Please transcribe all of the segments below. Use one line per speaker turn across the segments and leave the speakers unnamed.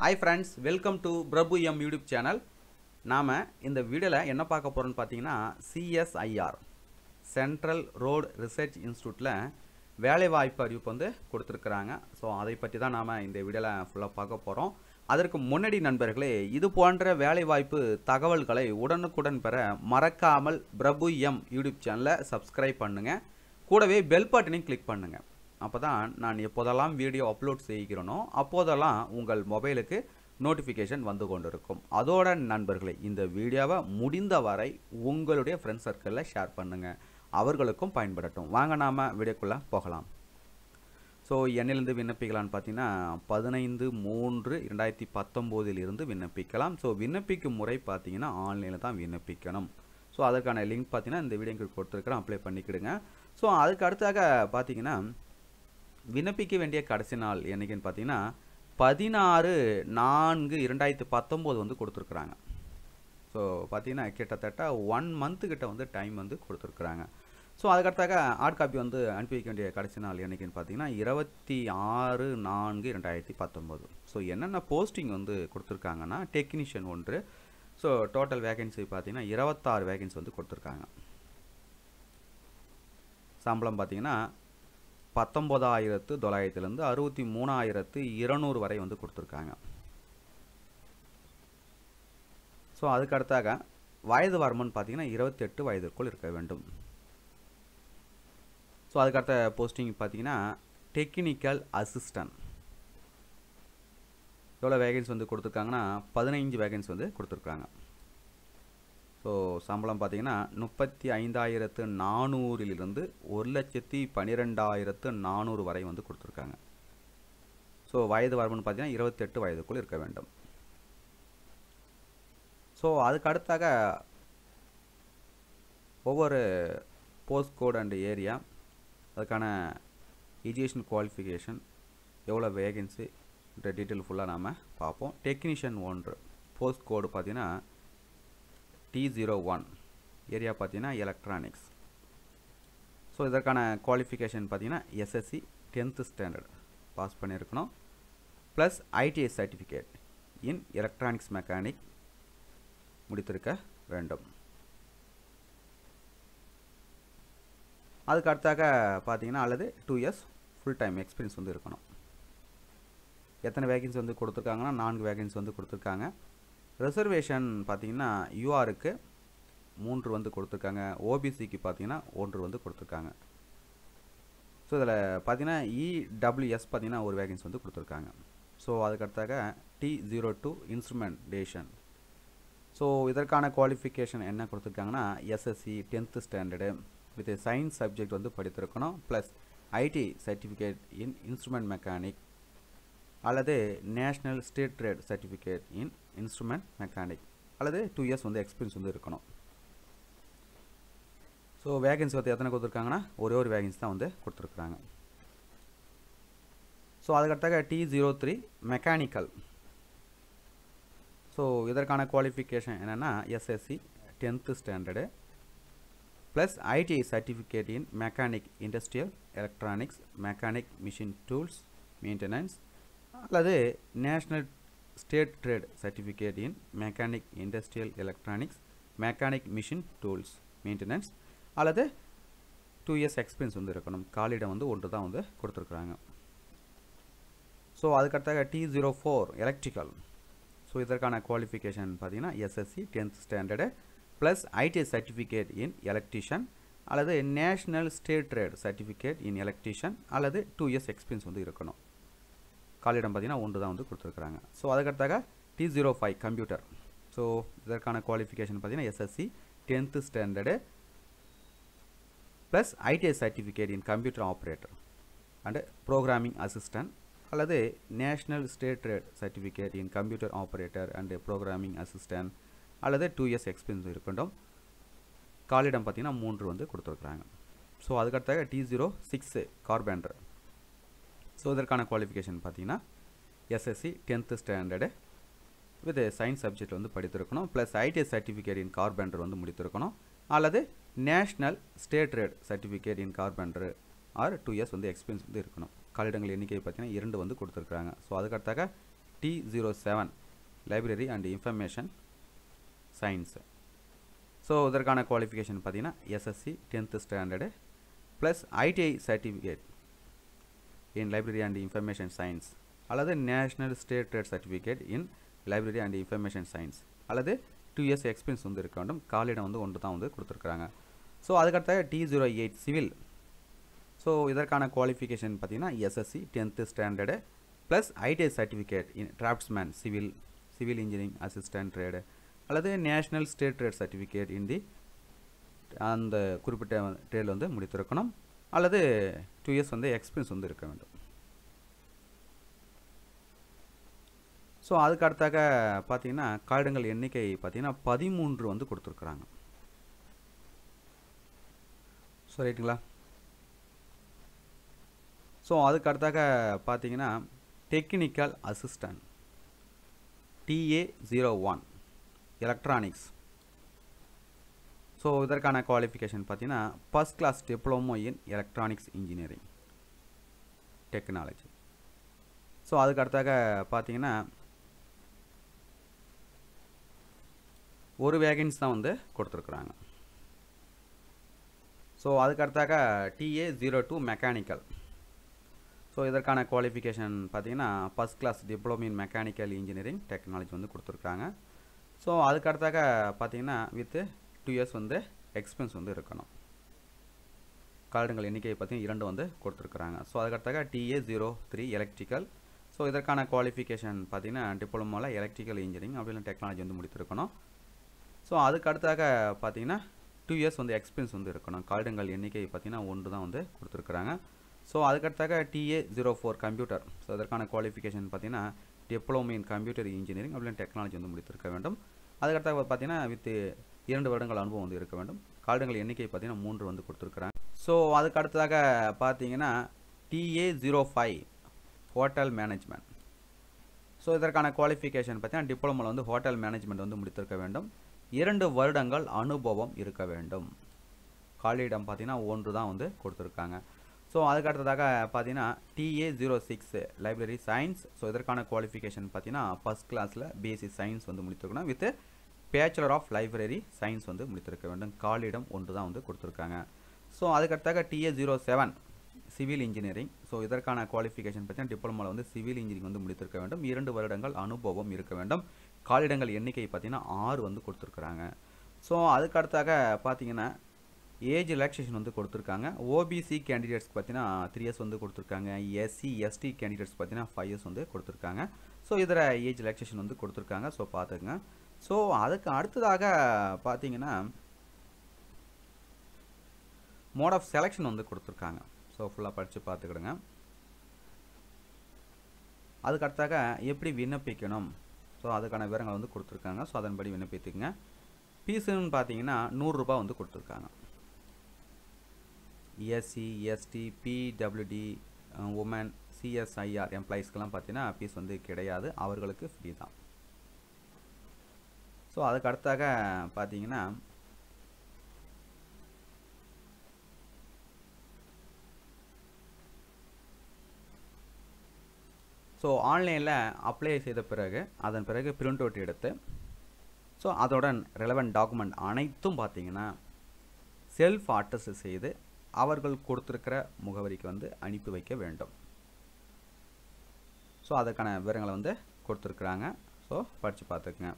hi friends welcome to Prabhu M YouTube channel நாம் இந்த வீடியோவில் என்ன பார்க்க போகிறோம்னு பார்த்தீங்கன்னா சிஎஸ்ஐஆர் சென்ட்ரல் ரோடு ரிசர்ச் இன்ஸ்டியூட்டில் வேலைவாய்ப்பு அறிவிப்பு வந்து கொடுத்துருக்குறாங்க ஸோ அதை பற்றி தான் நாம் இந்த வீடியோவில் ஃபுல்லாக பார்க்க போகிறோம் அதற்கு முன்னாடி நண்பர்களே இது போன்ற வேலைவாய்ப்பு தகவல்களை உடனுக்குடன் பெற மறக்காமல் பிரபு எம் யூடியூப் சேனலை சப்ஸ்கிரைப் பண்ணுங்கள் கூடவே பெல் பட்டனையும் கிளிக் பண்ணுங்கள் அப்போ தான் நான் எப்போதெல்லாம் வீடியோ அப்லோட் செய்கிறேனோ அப்போதெல்லாம் உங்கள் மொபைலுக்கு நோட்டிஃபிகேஷன் வந்து கொண்டிருக்கும் அதோட நண்பர்களே இந்த வீடியோவை முடிந்த வரை உங்களுடைய ஃப்ரெண்ட் சர்க்கிளில் ஷேர் பண்ணுங்கள் அவர்களுக்கும் பயன்படட்டும் வாங்க நாம் வீடியோக்குள்ளே போகலாம் ஸோ என்னிலிருந்து விண்ணப்பிக்கலாம்னு பார்த்தீங்கன்னா பதினைந்து மூன்று இரண்டாயிரத்தி பத்தொம்போதில் இருந்து விண்ணப்பிக்கலாம் ஸோ விண்ணப்பிக்கும் முறை பார்த்தீங்கன்னா ஆன்லைனில் தான் விண்ணப்பிக்கணும் ஸோ அதற்கான லிங்க் பார்த்தீங்கன்னா இந்த வீடியோக்கு கொடுத்துருக்குறேன் அப்ளை பண்ணிக்கிடுங்க ஸோ அதுக்கு அடுத்தாக பார்த்தீங்கன்னா விண்ணப்பிக்க வேண்டிய கடைசி நாள் என்னைக்குன்னு பார்த்தீங்கன்னா பதினாறு நான்கு இரண்டாயிரத்தி பத்தொம்போது வந்து கொடுத்துருக்குறாங்க ஸோ பார்த்தீங்கன்னா கிட்டத்தட்ட ஒன் மந்த்து கிட்ட வந்து டைம் வந்து கொடுத்துருக்குறாங்க ஸோ அதுக்கடுத்தாக ஹார்ட் காப்பி வந்து அனுப்பி வைக்க வேண்டிய கடைசி நாள் என்னைக்குன்னு பார்த்தீங்கன்னா இருபத்தி ஆறு நான்கு ரெண்டாயிரத்தி பத்தொம்போது ஸோ என்னென்ன போஸ்டிங் வந்து கொடுத்துருக்காங்கன்னா டெக்னீஷியன் ஒன்று ஸோ டோட்டல் வேகன்சி பார்த்தீங்கன்னா இருபத்தாறு வேகன்சி வந்து கொடுத்துருக்காங்க சம்பளம் பார்த்தீங்கன்னா பத்தொம்போதாயிரத்து தொள்ளாயிரத்துலேருந்து அறுபத்தி மூணாயிரத்து இருநூறு வரை வந்து கொடுத்துருக்காங்க ஸோ அதுக்கு அடுத்தாக வயது வரம்புன்னு பார்த்தீங்கன்னா இருபத்தெட்டு வயதிற்குள் இருக்க வேண்டும் ஸோ அதுக்கடுத்த போஸ்டிங் பார்த்தீங்கன்னா டெக்னிக்கல் அசிஸ்டன்ட் எவ்வளோ வேகன்சி வந்து கொடுத்துருக்காங்கன்னா பதினைஞ்சு வேகன்சி வந்து கொடுத்துருக்காங்க ஸோ சம்பளம் பார்த்தீங்கன்னா முப்பத்தி ஐந்தாயிரத்து நானூறிலிருந்து ஒரு லட்சத்தி பன்னிரெண்டாயிரத்து நானூறு வரை வந்து கொடுத்துருக்காங்க ஸோ வயது வரம்புன்னு பார்த்தீங்கன்னா இருபத்தெட்டு வயதுக்குள் இருக்க வேண்டும் ஸோ அதுக்கு அடுத்தாக ஒவ்வொரு போஸ்ட் கோட் அண்ட் ஏரியா அதுக்கான எஜுகேஷன் குவாலிஃபிகேஷன் எவ்வளோ வேகன்சி இந்த டீட்டெயில் ஃபுல்லாக நாம் பார்ப்போம் டெக்னீஷியன் ஒன்று போஸ்ட் கோடு பார்த்தீங்கன்னா டி ஜீரோ ஒன் ஏரியா பார்த்தீங்கன்னா எலக்ட்ரானிக்ஸ் ஸோ இதற்கான குவாலிஃபிகேஷன் பார்த்தீங்கன்னா எஸ்எஸ்சி டென்த்து ஸ்டாண்டர்ட் பாஸ் பண்ணியிருக்கணும் plus ITI certificate in electronics mechanic முடித்திருக்க வேண்டும் அதுக்கு அடுத்தாக பார்த்தீங்கன்னா அல்லது two years full time experience வந்து இருக்கணும் எத்தனை வேகன்சி வந்து கொடுத்துருக்காங்கன்னா நான்கு வேகன்சி வந்து கொடுத்துருக்காங்க ரிசர்வேஷன் பார்த்தீங்கன்னா யூஆருக்கு மூன்று வந்து கொடுத்துருக்காங்க ஓபிசிக்கு பார்த்தீங்கன்னா ஒன்று வந்து கொடுத்துருக்காங்க ஸோ இதில் பார்த்தீங்கன்னா இடபிள்யூஎஸ் பார்த்தீங்கன்னா ஒரு வேகன்சி வந்து கொடுத்துருக்காங்க ஸோ அதுக்கடுத்தாக T zero two instrumentation so இதற்கான குவாலிஃபிகேஷன் என்ன கொடுத்துருக்காங்கன்னா SSC tenth standard with science subject வந்து படித்திருக்கணும் plus IT certificate in instrument mechanic அல்லது national state trade certificate in instrument mechanic அல்லது டூ இயர்ஸ் வந்து எக்ஸ்பீரியன்ஸ் வந்து இருக்கணும் ஸோ வேகன்சி வந்து எத்தனை கொடுத்துருக்காங்கன்னா ஒரே ஒரு வேகன்சி தான் வந்து கொடுத்துருக்குறாங்க ஸோ அதுக்கடுத்தாக T zero three mechanical so இதற்கான குவாலிஃபிகேஷன் என்னென்னா SSC tenth standard plus ITI certificate in mechanic industrial electronics mechanic machine tools maintenance அல்லது national state trade certificate in mechanic industrial electronics mechanic machine tools maintenance அல்லது two years experience வந்து இருக்கணும் காலிடம் வந்து ஒன்று தான் வந்து கொடுத்துருக்குறாங்க ஸோ அதுக்கடுத்தாக T zero four electrical so இதற்கான குவாலிஃபிகேஷன் பார்த்தீங்கன்னா SSC tenth standard plus ITI certificate in electrician அல்லது national state trade certificate in electrician அல்லது டூ இயர்ஸ் எக்ஸ்பீரியன்ஸ் வந்து இருக்கணும் காலிடம் பார்த்தீங்கன்னா ஒன்று தான் வந்து கொடுத்துருக்குறாங்க ஸோ அதுக்கடுத்தாக T zero five computer so இதற்கான குவாலிஃபிகேஷன் பார்த்தீங்கன்னா SSC tenth standard plus ITI certificate in computer operator and programming assistant அல்லது national state trade certificate in computer operator and programming assistant அல்லது டூ இயர்ஸ் எக்ஸ்பீரியன்ஸ் இருக்கட்டும் காலிடம் பார்த்தீங்கன்னா மூன்று வந்து கொடுத்துருக்குறாங்க ஸோ அதுக்கடுத்தாக T zero six carpenter so இதற்கான குவாலிஃபிகேஷன் பார்த்தீங்கன்னா SSC tenth standard with science subject வந்து படித்திருக்கணும் plus ITI certificate in carpenter வந்து முடித்திருக்கணும் அல்லது national state trade certificate in carpenter or two years வந்து எக்ஸ்பீரியன்ஸ் வந்து இருக்கணும் காலிடங்கள் எண்ணிக்கை பார்த்தீங்கன்னா இரண்டு வந்து கொடுத்துருக்குறாங்க ஸோ அதுக்கடுத்தாக T zero seven library and information science so இதற்கான குவாலிஃபிகேஷன் பார்த்தீங்கன்னா SSC tenth standard plus ITI certificate in library and information science அல்லது national state trade certificate in library and information science அல்லது டூ இயர்ஸ் எக்ஸ்பீரியன்ஸ் வந்து இருக்க வேண்டும் காலிடம் வந்து ஒன்று தான் வந்து கொடுத்துருக்குறாங்க ஸோ அதுக்கடுத்த T zero eight civil so இதற்கான குவாலிஃபிகேஷன் பார்த்தீங்கன்னா SSC tenth standard plus ITI certificate in draughtsman civil civil engineering assistant trade அல்லது national state trade certificate in the அந்த குறிப்பிட்ட ட்ரேடில் வந்து முடித்திருக்கணும் அல்லது டூ இயர்ஸ் வந்து எக்ஸ்பீரியன்ஸ் வந்து இருக்க வேண்டும் ஸோ அதுக்கு அடுத்தாக பார்த்தீங்கன்னா காகிதங்கள் எண்ணிக்கை பார்த்தீங்கன்னா பதிமூன்று வந்து கொடுத்துருக்குறாங்க ஸோ ரைட்டுங்களா ஸோ அதுக்கு அடுத்தாக பார்த்தீங்கன்னா technical assistant TA zero one electronics so இதற்கான குவாலிஃபிகேஷன் பார்த்தீங்கன்னா first class diploma in electronics engineering technology so அதுக்கு அடுத்தாக பார்த்தீங்கன்னா ஒரு வேகன்ஸ் தான் வந்து கொடுத்துருக்குறாங்க ஸோ அதுக்கு அடுத்தாக TA zero two mechanical so இதற்கான குவாலிஃபிகேஷன் பார்த்தீங்கன்னா first class diploma in mechanical engineering technology வந்து கொடுத்துருக்குறாங்க ஸோ அதுக்கு அடுத்தாக பார்த்தீங்கன்னா வித்து டூ இயர்ஸ் வந்து எக்ஸ்பென்ஸ் வந்து இருக்கணும் கார்டுங்கள் எண்ணிக்கை பார்த்தீங்கன்னா இரண்டு வந்து கொடுத்துருக்குறாங்க ஸோ அதுக்கடுத்தாக TA zero three electrical so இதற்கான குவாலிஃபிகேஷன் பார்த்தீங்கன்னா டிப்ளமோவில் எலக்ட்ரிக்கல் இன்ஜினியரிங் அப்படின்னு டெக்னாலஜி வந்து முடித்திருக்கணும் ஸோ அதுக்கு அடுத்தாக பார்த்தீங்கன்னா டூ இயர்ஸ் வந்து எக்ஸ்பீரியன்ஸ் வந்து இருக்கணும் கார்டுங்கள் எண்ணிக்கை பார்த்தீங்கன்னா ஒன்று தான் வந்து கொடுத்துருக்குறாங்க ஸோ அதுக்கடுத்தாக TA zero four computer so அதற்கான குவாலிஃபிகேஷன் பார்த்தீங்கன்னா டிப்ளமோ இன் கம்ப்யூட்டர் இன்ஜினியரிங் அப்படின்னு டெக்னாலஜி வந்து முடித்திருக்க வேண்டும் அதுக்கடுத்தாக பார்த்தீங்கன்னா வித் இரண்டு வருடங்கள் அனுபவம் வந்து இருக்க வேண்டும் கார்டுகள் எண்ணிக்கை பார்த்தீங்கன்னா மூன்று வந்து கொடுத்துருக்குறாங்க ஸோ அதுக்கு அடுத்ததாக பார்த்தீங்கன்னா TA zero five hotel management so இதற்கான குவாலிஃபிகேஷன் பார்த்தீங்கன்னா டிப்ளமோவில் வந்து ஹோட்டல் மேனேஜ்மெண்ட் வந்து முடித்திருக்க வேண்டும் இரண்டு வருடங்கள் அனுபவம் இருக்க வேண்டும் காலியிடம் பார்த்தீங்கன்னா ஒன்று தான் வந்து கொடுத்துருக்காங்க ஸோ அதுக்கு அடுத்ததாக பார்த்தீங்கன்னா TA zero six library science so இதற்கான குவாலிஃபிகேஷன் பார்த்தீங்கன்னா ஃபஸ்ட் கிளாஸில் பிஎஸ்சி சயின்ஸ் வந்து முடித்திருக்கணும் with bachelor of library science வந்து முடித்திருக்க வேண்டும் காலிடம் ஒன்று தான் வந்து கொடுத்துருக்காங்க ஸோ அதுக்கடுத்தாக TA zero seven civil engineering so இதற்கான குவாலிஃபிகேஷன் பார்த்தீங்கன்னா டிப்ளமோவில் வந்து சிவில் இன்ஜினியரிங் வந்து முடித்திருக்க வேண்டும் இரண்டு வருடங்கள் அனுபவம் இருக்க வேண்டும் காலிடங்கள் எண்ணிக்கை பார்த்தீங்கன்னா ஆறு வந்து கொடுத்துருக்குறாங்க ஸோ அதுக்கு அடுத்தாக பார்த்தீங்கன்னா ஏஜ் ரிலாக்ஸேஷன் வந்து கொடுத்துருக்காங்க ஓபிசி கேண்டிடேட்ஸ்க்கு பார்த்தீங்கன்னா த்ரீ இயர்ஸ் வந்து கொடுத்துருக்காங்க எஸ்சி எஸ்டி கேண்டிடேட்ஸ் பார்த்தீங்கன்னா ஃபைவ் இயர்ஸ் வந்து கொடுத்துருக்காங்க ஸோ இதில் ஏஜ் ரிலாக்ஸேஷன் வந்து கொடுத்துருக்காங்க ஸோ பார்த்துக்குங்க ஸோ அதுக்கு அடுத்ததாக பார்த்தீங்கன்னா மோட் ஆஃப் செலெக்ஷன் வந்து கொடுத்துருக்காங்க ஸோ ஃபுல்லாக படித்து பார்த்துக்கிடுங்க அதுக்கு அடுத்தாக எப்படி விண்ணப்பிக்கணும் ஸோ அதுக்கான விவரங்கள் வந்து கொடுத்துருக்காங்க ஸோ அதன்படி விண்ணப்பித்துக்குங்க ஃபீஸுன்னு பார்த்தீங்கன்னா நூறுரூபா வந்து கொடுத்துருக்காங்க SC ST PWD woman CSIR எம்ப்ளாயீஸ்க்கெல்லாம் பார்த்தீங்கன்னா ஃபீஸ் வந்து கிடையாது அவர்களுக்கு ஃப்ரீ தான் ஸோ அதுக்கு அடுத்தாக பார்த்தீங்கன்னா ஸோ ஆன்லைனில் அப்ளை செய்த பிறகு அதன் பிறகு பிரிண்ட் அவுட் எடுத்து ஸோ அதோடன் ரெலவெண்ட் டாக்குமெண்ட் அனைத்தும் பார்த்தீங்கன்னா செல்ஃப் அட்டஸ்ட் செய்து அவர்கள் கொடுத்துருக்கிற முகவரிக்கு வந்து அனுப்பி வைக்க வேண்டும் ஸோ அதுக்கான விவரங்களை வந்து கொடுத்துருக்குறாங்க ஸோ படித்து பார்த்துக்குங்க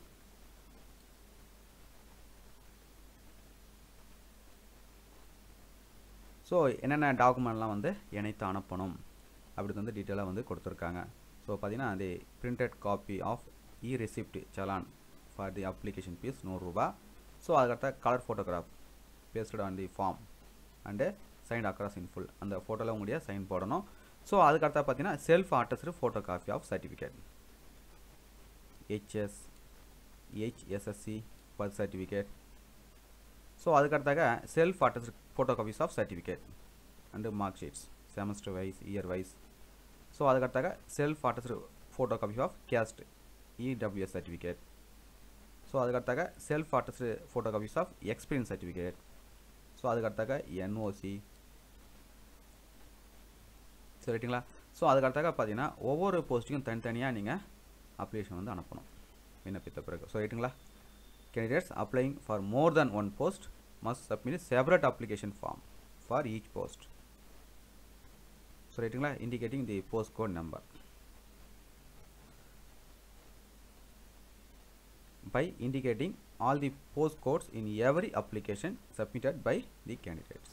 ஸோ என்னென்ன டாக்குமெண்ட்லாம் வந்து இணைத்து அனுப்பணும் அப்படி வந்து டீட்டெயிலாக வந்து கொடுத்துருக்காங்க ஸோ பார்த்தீங்கன்னா the printed copy of e receipt challan for the application fee நூறுரூபா ஸோ அதுக்கடுத்த colour photograph pasted on the form and sign across in full அந்த ஃபோட்டோவில் உங்களுடைய சைன் போடணும் ஸோ அதுக்கடுத்தா பார்த்தீங்கன்னா self attested photo copy of certificate HS HSSC birth certificate so அதுக்கடுத்தாக self attested photo copies of certificate and mark sheets semester wise year wise so அதுக்கடுத்தாக self attested photo copy of caste EWS certificate so அதுக்கடுத்தாக self attested photo copies of experience certificate so அதுக்கடுத்தாக NOC சரிங்களா so அதுக்கடுத்தாக பார்த்தீங்கன்னா ஒவ்வொரு போஸ்ட்டுக்கும் தனித்தனியாக நீங்கள் application வந்து அனுப்பணும் விண்ணப்பித்த பிறகு ஸோ ரைட்டுங்களா candidates applying for more than one post must submit a separate application form for each post so ரைட்டுங்களா indicating the post code number by indicating all the post codes in every application submitted by the candidates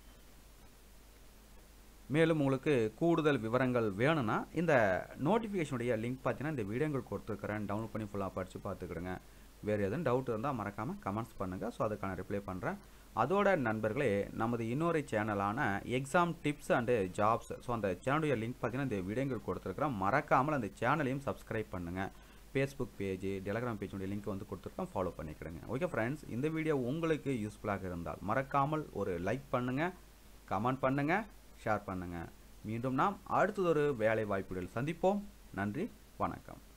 மேலும் உங்களுக்கு கூடுதல் விவரங்கள் வேணும்னா இந்த நோட்டிஃபிகேஷனுடைய link பார்த்தீங்கன்னா இந்த வீடியோங்கள் கொடுத்துருக்குறேன் டவுன்லோட் பண்ணி ஃபுல்லாக படித்து பார்த்துக்கிடுங்க வேறு எதுவும் டவுட் இருந்தால் மறக்காமல் கமெண்ட்ஸ் பண்ணுங்கள் ஸோ அதுக்கான ரிப்ளை பண்ணுறேன் அதோட நண்பர்களே நமது இன்னொரு சேனலான exam tips and jobs so அந்த சேனலுடைய லிங்க் பார்த்தீங்கன்னா இந்த வீடியோங்கள் கொடுத்துருக்குறேன் மறக்காமல் அந்த சேனலையும் சப்ஸ்கிரைப் பண்ணுங்கள் ஃபேஸ்புக் பேஜ் டெலகிராம் பேஜுடைய லிங்க் வந்து கொடுத்துருக்கோம் ஃபாலோ பண்ணிக்கிடுங்க ஓகே ஃப்ரெண்ட்ஸ் இந்த வீடியோ உங்களுக்கு யூஸ்ஃபுல்லாக இருந்தால் மறக்காமல் ஒரு லைக் பண்ணுங்கள் கமெண்ட் பண்ணுங்கள் ஷேர் பண்ணுங்கள் மீண்டும் நாம் அடுத்ததொரு வேலை வாய்ப்புகளில் சந்திப்போம் நன்றி வணக்கம்